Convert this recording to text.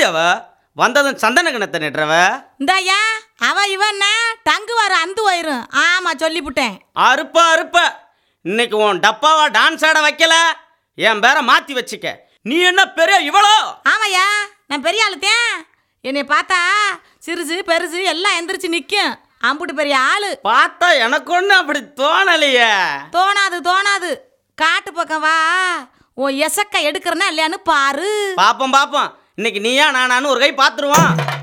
அவ வந்ததும் சந்தன கிணத்தை நெட்டுறவ இந்தாயா அவ இவன்னா டங்கு வர அந்து வயிறும் ஆமா சொல்லிவிட்டேன் அறுப்ப அறுப்ப இன்னைக்கு உன் டப்பாவா டான்ஸ் ஆட வைக்கல என் பேரை மாத்தி வச்சுக்க நீ என்ன பெரிய இவளோ ஆமாய்யா நான் பெரிய ஆளுத்தேன் என்னை பார்த்தா சிறுசு பெருசு எல்லாம் எந்திரிச்சு நிற்கும் அம்புட்டு பெரிய ஆளு பார்த்தா எனக்கு ஒண்ணு அப்படி தோணலையே தோணாது தோணாது காட்டு பக்கம் வா உன் எசக்க எடுக்கிறனா இல்லையான்னு பாரு பாப்போம் பாப்போம் இன்னைக்கு நீயா நானான்னு ஒரு கை பார்த்துருவான்